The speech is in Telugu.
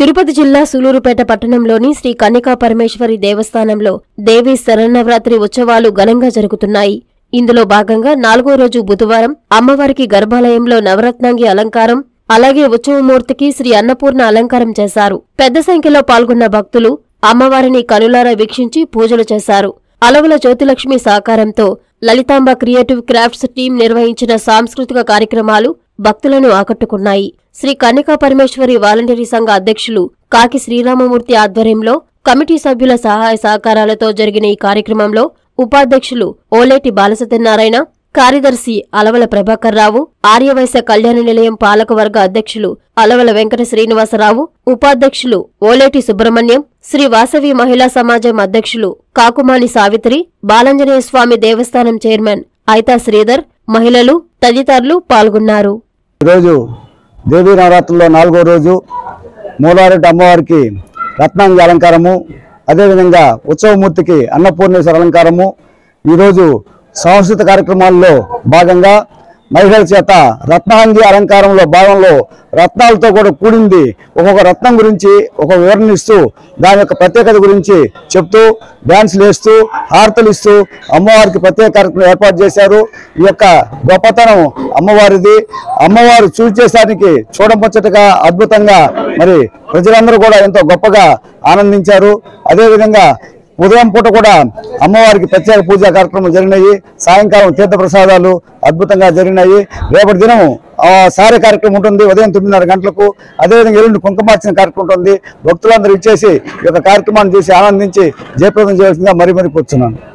తిరుపతి జిల్లా సూలూరుపేట పట్టణంలోని శ్రీ కన్నికా పరమేశ్వరి దేవస్థానంలో దేవి శరన్నవరాత్రి ఉత్సవాలు ఘనంగా జరుగుతున్నాయి ఇందులో భాగంగా నాలుగో రోజు బుధవారం అమ్మవారికి గర్భాలయంలో నవరత్నాంగి అలంకారం అలాగే ఉత్సవమూర్తికి శ్రీ అన్నపూర్ణ అలంకారం చేశారు పెద్ద సంఖ్యలో పాల్గొన్న భక్తులు అమ్మవారిని కనులారా వీక్షించి పూజలు చేశారు అలవుల జ్యోతిలక్ష్మి సహకారంతో లలితాంబ క్రియేటివ్ క్రాఫ్ట్స్ టీం నిర్వహించిన సాంస్కృతిక కార్యక్రమాలు భక్తులను ఆకట్టుకున్నాయి శ్రీ కన్నికా పరమేశ్వరి వాలంటరీ సంఘ అధ్యక్షులు కాకి శ్రీరామమూర్తి ఆధ్వర్యంలో కమిటీ సభ్యుల సహాయ సహకారాలతో జరిగిన ఈ కార్యక్రమంలో ఉపాధ్యక్షులు ఓలేటి బాలసత్యనారాయణ కార్యదర్శి అలవల ప్రభాకర్ రావు ఆర్యవైశ్య కళ్యాణ నిలయం పాలకవర్గ అధ్యక్షులు అలవల వెంకట శ్రీనివాసరావు ఉపాధ్యక్షులు ఓలేటి సుబ్రహ్మణ్యం శ్రీ వాసవి మహిళా సమాజం అధ్యక్షులు కాకుమాని సావిత్రి బాలంజనేయ స్వామి దేవస్థానం చైర్మన్ ఐతా శ్రీధర్ మహిళలు తదితరులు పాల్గొన్నారు ఈరోజు దేవీ నవరాత్రుల్లో నాలుగో రోజు మూలారెడ్డి అమ్మవారికి రత్నాంగి అలంకారము అదేవిధంగా ఉత్సవమూర్తికి అన్నపూర్ణేశ్వర అలంకారము ఈరోజు సాంస్కృతిక కార్యక్రమాల్లో భాగంగా మహిళల చేత రత్నాంగి అలంకారంలో భాగంలో రత్నాలతో కూడా కూడింది ఒక్కొక్క రత్నం గురించి ఒక వివరణ ఇస్తూ దాని యొక్క ప్రత్యేకత గురించి చెప్తూ డ్యాన్సులు వేస్తూ హారతలు ఇస్తూ అమ్మవారికి ప్రత్యేక కార్యక్రమం ఏర్పాటు చేశారు ఈ యొక్క గొప్పతనం అమ్మవారిది అమ్మవారు చూచేసానికి చూడముచ్చటగా అద్భుతంగా మరి ప్రజలందరూ కూడా ఎంతో గొప్పగా ఆనందించారు అదేవిధంగా ఉదయం పూట కూడా అమ్మవారికి ప్రత్యేక పూజా కార్యక్రమాలు జరిగినాయి సాయంకాలం తీర్థ ప్రసాదాలు అద్భుతంగా జరిగినాయి రేపటి దినం ఆ, సారే కార్యక్రమం ఉంటుంది ఉదయం తొమ్మిదిన్నర గంటలకు అదేవిధంగా ఎల్లుండి కుంకుమార్చన కార్యక్రమం ఉంటుంది భక్తులందరూ ఇచ్చేసి ఈ యొక్క కార్యక్రమాన్ని చూసి ఆనందించి జయప్రదం చేయాల్సిందిగా మరీ మరీ కూర్చున్నాను